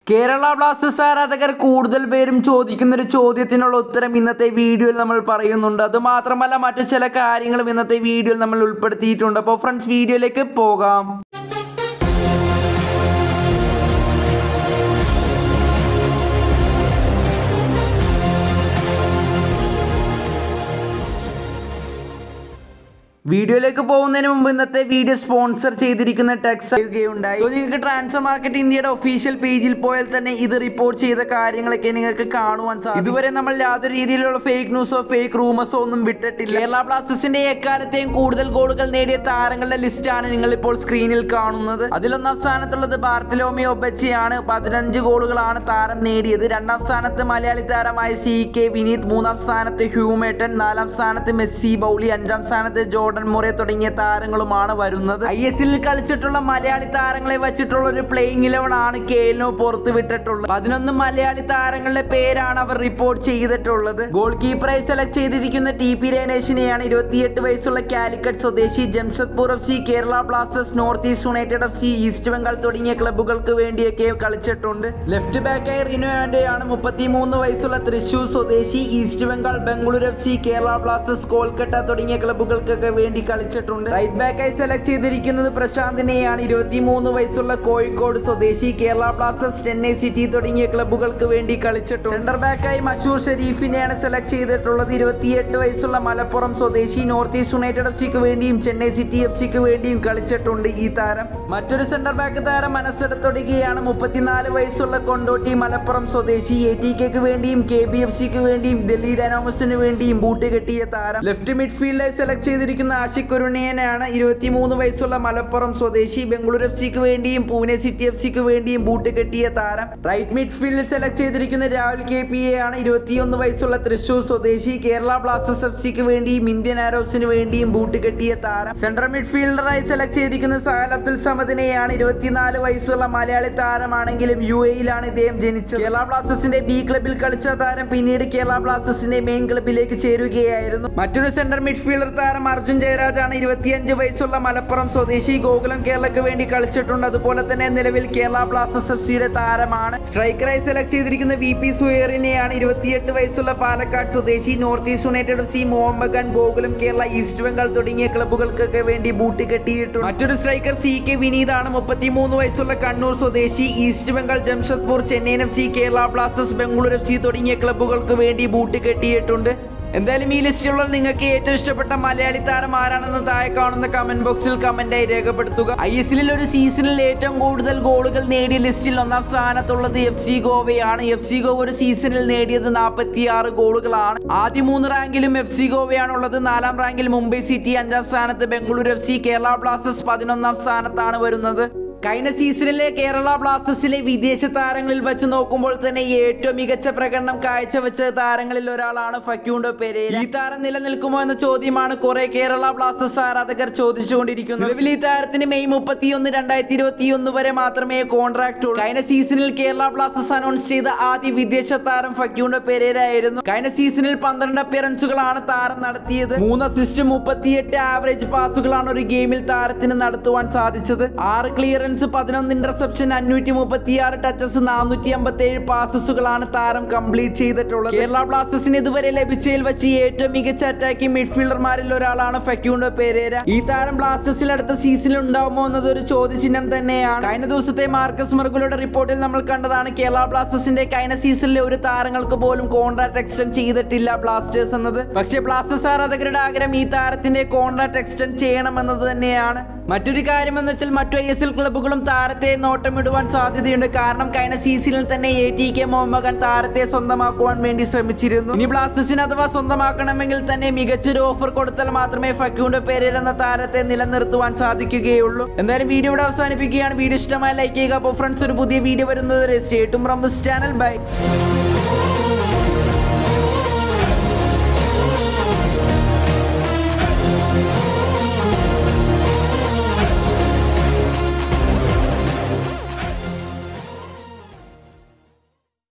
Kerala Blasters ആരാധകർ കൂടുതൽ പേരും ചോദിക്കുന്ന ഒരു ചോദ്യത്തിനുള്ള ഉത്തരം ഇന്നത്തെ വീഡിയോയിൽ നമ്മൾ പറയുന്നുണ്ട് അത് മാത്രമല്ല മറ്റു ചില കാര്യങ്ങളും ഇന്നത്തെ വീഡിയോയിൽ നമ്മൾ ഉൾപ്പെടുത്തിയിട്ടുണ്ട് അപ്പോൾ ഫ്രണ്ട്സ് വീഡിയോയിലേക്ക് പോകാം വീഡിയോയിലേക്ക് പോകുന്നതിന് മുമ്പ് ഇന്നത്തെ വീഡിയോ സ്പോൺസർ ചെയ്തിരിക്കുന്ന ടെക്സ് അറിയുകയുണ്ടായി സോ നിങ്ങൾക്ക് ട്രാൻസ്ഫർ മാർക്കറ്റ് ഇന്ത്യയുടെ ഒഫീഷ്യൽ പേജിൽ പോയാൽ തന്നെ ഇത് റിപ്പോർട്ട് ചെയ്ത കാര്യങ്ങളൊക്കെ നിങ്ങൾക്ക് കാണുവാൻ സാധിക്കും ഇതുവരെ നമ്മൾ യാതൊരു രീതിയിലുള്ള ഫേക്ക് ന്യൂസോ ഫേക്ക് റൂമേഴ്സോ ഒന്നും വിട്ടിട്ടില്ല കേരള ബ്ലാസ്റ്റേഴ്സിന്റെ എക്കാലത്തെയും കൂടുതൽ ഗോളുകൾ നേടിയ താരങ്ങളുടെ ലിസ്റ്റാണ് നിങ്ങൾ ഇപ്പോൾ സ്ക്രീനിൽ കാണുന്നത് അതിലൊന്നാം സ്ഥാനത്തുള്ളത് ബാർത്തലോമിയോ ഒബച്ചിയാണ് പതിനഞ്ച് ഗോളുകളാണ് താരം നേടിയത് രണ്ടാം സ്ഥാനത്ത് മലയാളി താരമായ സി കെ വിനീത് മൂന്നാം സ്ഥാനത്ത് ഹ്യൂമേട്ടൻ നാലാം സ്ഥാനത്ത് മെസ്സി ബൗലി അഞ്ചാം സ്ഥാനത്ത് ജോർഡൻ മൊറെ തുടങ്ങിയ താരങ്ങളുമാണ് വരുന്നത് ഐ എസ് എല്ലിൽ കളിച്ചിട്ടുള്ള മലയാളി താരങ്ങളെ വെച്ചിട്ടുള്ള ഒരു പ്ലേയിങ് ഇലവൻ ആണ് കേലിനോ പുറത്തുവിട്ടിട്ടുള്ളത് പതിനൊന്ന് മലയാളി താരങ്ങളുടെ പേരാണ് അവർ റിപ്പോർട്ട് ചെയ്തിട്ടുള്ളത് ഗോൾ കീപ്പറായി സെലക്ട് ചെയ്തിരിക്കുന്ന ടി പി രേനേഷിനെയാണ് ഇരുപത്തിയെട്ട് വയസ്സുള്ള കാലിക്കറ്റ് സ്വദേശി Jamshedpur F C Kerala Blasters North East United F C East Bengal തുടങ്ങിയ ക്ലബ്ബുകൾക്ക് വേണ്ടിയൊക്കെ കളിച്ചിട്ടുണ്ട് ലെഫ്റ്റ് ബാക്കായി റിനോ ആൻഡോയാണ് മുപ്പത്തിമൂന്ന് വയസ്സുള്ള തൃശൂർ സ്വദേശി East Bengal Bengaluru F C Kerala Blasters Kolkata തുടങ്ങിയ ക്ലബ്ബുകൾക്കൊക്കെ വേണ്ടി കളിച്ചിട്ടുണ്ട് റൈറ്റ് ബാക്കായി സെലക്ട് ചെയ്തിരിക്കുന്നത് പ്രശാന്തിനെയാണ് ഇരുപത്തിമൂന്ന് വയസ്സുള്ള കോഴിക്കോട് സ്വദേശി കേരള ബ്ലാസ്റ്റേഴ്സ് ചെന്നൈ സിറ്റി തുടങ്ങിയ ക്ലബ്ബുകൾക്ക് വേണ്ടി കളിച്ചിട്ടുണ്ട് സെന്റർ ബാക്കായി മഷൂർ ഷെരീഫിനെയാണ് സെലക്ട് ചെയ്തിട്ടുള്ളത് ഇരുപത്തിയെട്ട് വയസ്സുള്ള മലപ്പുറം സ്വദേശി നോർത്ത് ഈസ്റ്റ് യുണൈറ്റഡ് എഫ് സിക്ക് വേണ്ടിയും ചെന്നൈ സിറ്റി എഫ് സിക്ക് വേണ്ടിയും കളിച്ചിട്ടുണ്ട് ഈ താരം മറ്റൊരു സെന്റർ ബാക്ക് താരം മനസ്സെടുത്തൊടുകയാണ് മുപ്പത്തിനാല് വയസ്സുള്ള കൊണ്ടോട്ടി മലപ്പുറം സ്വദേശി എ ടി കെക്ക് വേണ്ടിയും കെ ബി എഫ് സിക്ക് വേണ്ടിയും ഡൽഹി ഡൈനാമോസിന് വേണ്ടിയും ബൂട്ട് കെട്ടിയ താരം ലെഫ്റ്റ് മിഡ്ഫീൽഡായി സെലക്ട് ചെയ്തിരിക്കുന്ന ആഷിഖ് കുരുണിയനാണ് ഇരുപത്തിമൂന്ന് വയസ്സുള്ള മലപ്പുറം സ്വദേശി ബംഗളൂരു എഫ് സിക്ക് വേണ്ടിയും പൂനെ സിറ്റി എഫ് സിക്ക് വേണ്ടിയും ബൂട്ട് കെട്ടിയ താരം റൈറ്റ് മിഡ്ഫീൽഡിൽ സെലക്ട് ചെയ്തിരിക്കുന്ന രാഹുൽ കെ പി എ ആണ് ഇരുപത്തിയൊന്ന് വയസ്സുള്ള തൃശൂർ സ്വദേശി കേരള ബ്ലാസ്റ്റേഴ്സ് എഫ് സിക്ക് വേണ്ടിയും ഇന്ത്യൻ ആരോസിന് വേണ്ടിയും ബൂട്ട് കെട്ടിയ താരം സെൻട്രൽ മിഡ്ഫീൽഡറായി സെലക്ട് ചെയ്തിരിക്കുന്ന സഹൽ അബ്ദുൽ സമദിനെയാണ് ഇരുപത്തിനാല് വയസ്സുള്ള മലയാളി താരമാണെങ്കിലും യു എയിലാണ് ഇദ്ദേഹം ജനിച്ചത് കേരള ബ്ലാസ്റ്റേഴ്സിന്റെ ബി ക്ലബിൽ കളിച്ച താരം പിന്നീട് കേരള ബ്ലാസ്റ്റേഴ്സിന്റെ മെയിൻ ക്ലബിലേക്ക് ചേരുകയായിരുന്നു മറ്റൊരു സെന്റർ മിഡ്ഫീൽഡർ താരം അർജുൻ ജയരാജാണ് ഇരുപത്തിയഞ്ച് വയസ്സുള്ള മലപ്പുറം സ്വദേശി ഗോകുലം കേരളക്ക് വേണ്ടി കളിച്ചിട്ടുണ്ട് അതുപോലെ തന്നെ നിലവിൽ കേരള ബ്ലാസ്റ്റേഴ്സ് എഫ് സിയുടെ താരമാണ് സ്ട്രൈക്കറായി സെലക്ട് ചെയ്തിരിക്കുന്ന വി പി സുയേറിനെയാണ് ഇരുപത്തിയെട്ട് വയസ്സുള്ള പാലക്കാട് സ്വദേശി North East United F C Mohun Bagan Gokulam Kerala East Bengal തുടങ്ങിയ ക്ലബ്ബുകൾക്കൊക്കെ വേണ്ടി ബൂട്ട് കെട്ടിയിട്ടുണ്ട് മറ്റൊരു സ്ട്രൈക്കർ സി കെ വിനീതാണ് മുപ്പത്തിമൂന്ന് വയസ്സുള്ള കണ്ണൂർ സ്വദേശി East Bengal Jamshedpur Chennaiyin F C Kerala Blasters Bengaluru F C തുടങ്ങിയ ക്ലബ്ബുകൾക്ക് വേണ്ടി ബൂട്ട് കെട്ടിയിട്ടുണ്ട് എന്തായാലും ഈ ലിസ്റ്റിലുള്ള നിങ്ങൾക്ക് ഏറ്റവും ഇഷ്ടപ്പെട്ട മലയാളി താരം ആരാണെന്ന് താഴെ കാണുന്ന കമന്റ് ബോക്സിൽ കമന്റായി രേഖപ്പെടുത്തുക ഐ എസ് എല്ലിൽ ഒരു സീസണിൽ ഏറ്റവും കൂടുതൽ ഗോളുകൾ നേടിയ ലിസ്റ്റിൽ ഒന്നാം സ്ഥാനത്തുള്ളത് എഫ് സി ഗോവയാണ് എഫ് സി ഗോവ ഒരു സീസണിൽ നേടിയത് നാൽപ്പത്തി ആറ് ഗോളുകളാണ് ആദ്യ മൂന്ന് റാങ്കിലും എഫ് സി ഗോവയാണുള്ളത് നാലാം റാങ്കിൽ മുംബൈ സിറ്റി അഞ്ചാം സ്ഥാനത്ത് Bengaluru F C Kerala Blasters പതിനൊന്നാം സ്ഥാനത്താണ് വരുന്നത് കഴിഞ്ഞ സീസണിലെ കേരള ബ്ലാസ്റ്റേഴ്സിലെ വിദേശ താരങ്ങളിൽ വെച്ച് നോക്കുമ്പോൾ തന്നെ ഏറ്റവും മികച്ച പ്രകടനം കാഴ്ചവെച്ച താരങ്ങളിൽ ഒരാളാണ് ഫക്യൂണ്ടോ പെരേര ഈ താരം നിലനിൽക്കുമോ എന്ന ചോദ്യമാണ് കുറെ കേരള ബ്ലാസ്റ്റേഴ്സ് ആരാധകർ ചോദിച്ചുകൊണ്ടിരിക്കുന്നത് നിലവിൽ ഈ താരത്തിന് മെയ് മുപ്പത്തിയൊന്ന് രണ്ടായിരത്തി ഇരുപത്തി ഒന്ന് വരെ മാത്രമേ കോൺട്രാക്ട് ഉള്ളൂ കഴിഞ്ഞ സീസണിൽ കേരള ബ്ലാസ്റ്റേഴ്സ് അനൗൺസ് ചെയ്ത ആദ്യ വിദേശ താരം ഫക്യൂണ്ടോ പെരേര ആയിരുന്നു കഴിഞ്ഞ സീസണിൽ പന്ത്രണ്ട് അപ്പിയറൻസുകളാണ് താരം നടത്തിയത് മൂന്ന് അസിസ്റ്റ് മുപ്പത്തിയെട്ട് ആവറേജ് പാസുകളാണ് ഒരു ഗെയിമിൽ താരത്തിന് നടത്തുവാൻ സാധിച്ചത് ആറ് ക്ലിയറൻസ് പതിനൊന്ന് ഇന്റർസെപ്ഷൻ അഞ്ഞൂറ്റി മുപ്പത്തിയാറ് ടച്ചസ് നാനൂറ്റി അമ്പത്തി ഏഴ് പാസസുകളാണ് താരം കംപ്ലീറ്റ് ചെയ്തിട്ടുള്ളത് കേരള ബ്ലാസ്റ്റേഴ്സിന് ഇതുവരെ ലഭിച്ചതിൽ വെച്ച് ഏറ്റവും മികച്ച അറ്റാക്കിംഗ് മിഡ്ഫീൽഡർമാരിൽ ഒരാളാണ് ഫെക്യൂണ്ടോ പെരേര ഈ താരം ബ്ലാസ്റ്റേഴ്സിൽ അടുത്ത സീസണിൽ ഉണ്ടാവുമോ എന്നത് ഒരു ചോദ്യചിഹ്നം തന്നെയാണ് കഴിഞ്ഞ ദിവസത്തെ മാർക്കസ് മർഗുലയുടെ റിപ്പോർട്ടിൽ നമ്മൾ കണ്ടതാണ് കേരള ബ്ലാസ്റ്റേഴ്സിന്റെ കഴിഞ്ഞ സീസണിലെ ഒരു താരങ്ങൾക്ക് പോലും കോൺട്രാക്ട് എക്സ്റ്റെൻഡ് ചെയ്തിട്ടില്ല ബ്ലാസ്റ്റേഴ്സ് എന്നത് പക്ഷേ ബ്ലാസ്റ്റേഴ്സ് ആരാധകരുടെ ആഗ്രഹം ഈ താരത്തിന്റെ കോൺട്രാക്ട് എക്സ്റ്റെൻഡ് ചെയ്യണമെന്നത് തന്നെയാണ് മറ്റൊരു കാര്യം എന്ന് വെച്ചാൽ മറ്റു ഐ എസ് എൽ ക്ലബ്ബുകളും താരത്തെ നോട്ടമിടുവാൻ സാധ്യതയുണ്ട് കാരണം കഴിഞ്ഞ സീസണിൽ തന്നെ എ ടി കെ മോഹമ്മദൻ താരത്തെ സ്വന്തമാക്കുവാൻ വേണ്ടി ശ്രമിച്ചിരുന്നു ഇനി ബ്ലാസ്റ്റേഴ്സിന് അഥവാ സ്വന്തമാക്കണമെങ്കിൽ തന്നെ മികച്ചൊരു ഓഫർ കൊടുത്താൽ മാത്രമേ ഫക്യൂണ്ടോ പേരിൽ എന്ന താരത്തെ നിലനിർത്തുവാൻ സാധിക്കുകയുള്ളൂ എന്തായാലും വീഡിയോ ഇവിടെ അവസാനിപ്പിക്കുകയാണ് വീഡിയോ ഇഷ്ടമായി ലൈക്ക് ചെയ്യുക അപ്പോൾ ഫ്രണ്ട്സ് ഒരു പുതിയ വീഡിയോ വരുന്നത് സ്റ്റേറ്റും റംബസ് ചാനൽ ബൈ